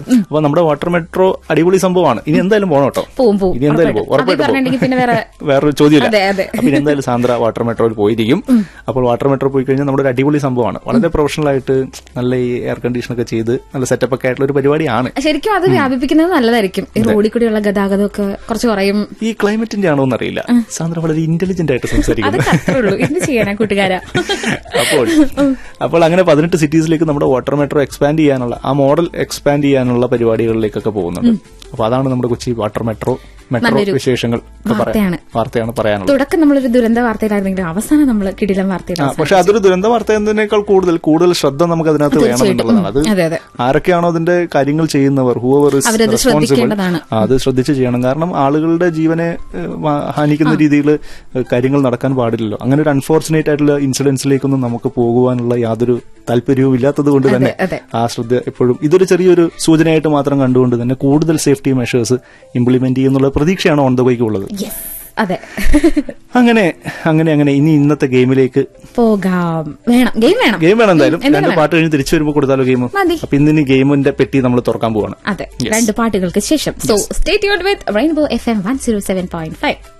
അപ്പൊ നമ്മുടെ water metro അടിപൊളി സംഭവമാണ് ഇനി എന്തായാലും പോകണം കേട്ടോ പോവും പോവും ഇനി എന്തായാലും പോകും ഉറപ്പായിട്ടും. അത് ഉറപ്പായിട്ടും പറഞ്ഞിട്ടുണ്ടെങ്കിൽ പിന്നെ വേറെ വേറൊരു ചോദ്യമില്ല അതെ, അതെ. അപ്പൊ ഇനി എന്തായാലും സാന്ദ്ര വാട്ടർ മെട്രോയിൽ പോയിരിക്കും അപ്പോൾ വാട്ടർ മെട്രോ പോയി കഴിഞ്ഞാൽ നമ്മുടെ ഒരു അടിപൊളി സംഭവമാണ് വളരെ പ്രൊഫഷണൽ ആയിട്ട് നല്ല ഈ എയർ കണ്ടീഷൻ ഒക്കെ ചെയ്ത് നല്ല സെറ്റപ്പ് ഒക്കെ ആയിട്ടുള്ള ഒരു പരിപാടിയാണ് ശരിക്കും അത് വ്യാപിപ്പിക്കുന്നത് നല്ലതായിരിക്കും ഈ റോഡിൽ കൂടിയുള്ള ഗതാഗതമൊക്കെ കുറച്ച് കുറയും ഈ ക്ലൈമറ്റിന്റെ ആണോ എന്നറിയില്ല സാന്ദ്ര വളരെ ഇന്റലിജന്റ് ആയിട്ട് സംസാരിക്കുന്നു അതൊക്കെ അത്രേ ഉള്ളൂ എന്ത് ചെയ്യാനാ കൂട്ടുകാരാ അപ്പോൾ അപ്പോൾ അങ്ങനെ പതിനെട്ട് സിറ്റീസിലേക്ക് നമ്മുടെ വാട്ടർ മെട്രോ എക്സ്പാൻഡ് ചെയ്യാനുള്ള ആ മോഡൽ എക്സ്പാൻഡ് ചെയ്യാനുള്ള പരിപാടികളിലേക്കൊക്കെ പോകുന്നുണ്ട് അപ്പൊ അതാണ് നമ്മുടെ കൊച്ചി വാട്ടർ മെട്രോ മെട്രോ നല്ലൊരു വിശേഷങ്ങൾ ഒക്കെ പറയാം. വാർത്തയാണ്. വാർത്തയാണ് പറയാനുള്ളത് തുടക്കം നമ്മളൊരു ദുരന്ത വാർത്തയിലായിരുന്നെങ്കിലും അവസാനം നമ്മൾ കിടിലം ആ, വാർത്തയിലാണ് പക്ഷെ അതൊരു ദുരന്ത വാർത്ത എന്നതിനേക്കാൾ കൂടുതൽ കൂടുതൽ ശ്രദ്ധ നമുക്ക് അതിനകത്ത് വേണം എന്നുള്ളതാണ് അത് അതെ അതെ ആരൊക്കെയാണോ അതിന്റെ കാര്യങ്ങൾ ചെയ്യുന്നവർ ഹൂവർ അവരത് ശ്രദ്ധിക്കേണ്ടതാണ്. അത് ശ്രദ്ധിച്ച് ചെയ്യണം കാരണം ആളുകളുടെ ജീവനെ ഏഹ്, വ- ഹാനിക്കുന്ന രീതിയിൽ കാര്യങ്ങൾ നടക്കാൻ പാടില്ലല്ലോ അങ്ങനെ ഒരു അൺഫോർച്ചുനേറ്റ് ആയിട്ടുള്ള ഇൻസിഡൻസിലേക്കൊന്നും നമുക്ക് പോകുവാനുള്ള യാതൊരു താല്പര്യവും ഇല്ലാത്തത് കൊണ്ട് തന്നെ അതെ. ആ ശ്രദ്ധ എപ്പോഴും ഇതൊരു ചെറിയൊരു സൂചനയായിട്ട് മാത്രം കണ്ടുകൊണ്ട് തന്നെ കൂടുതൽ സേഫ്റ്റി മെഷേഴ്സ് ഇംപ്ലിമെന്റ് ചെയ്യുന്നുള്ള പ്രതീക്ഷയാണ് ഓൺ ദ വൈക്ക് ഉള്ളത് യെസ് അതെ അങ്ങനെ അങ്ങനെ അങ്ങനെ ഇനി ഇന്നത്തെ ഗെയിമിലേക്ക് പോകാം വേണം ഗെയിം വേണം ഗെയിം വേണം എന്തായാലും എന്തായാലും രണ്ട് വേണം. പാട്ട് കഴിഞ്ഞ് തിരിച്ചു വരുമ്പോൾ കൊടുത്താലോ ഗെയിം മതി. അപ്പൊ ഇന്നിനി ഗെയിമിന്റെ പെട്ടി നമ്മൾ തുറക്കാൻ പോവാണ് അതെ രണ്ട് പാട്ടുകൾക്ക് ശേഷം so stay tuned with Rainbow F M one zero seven point five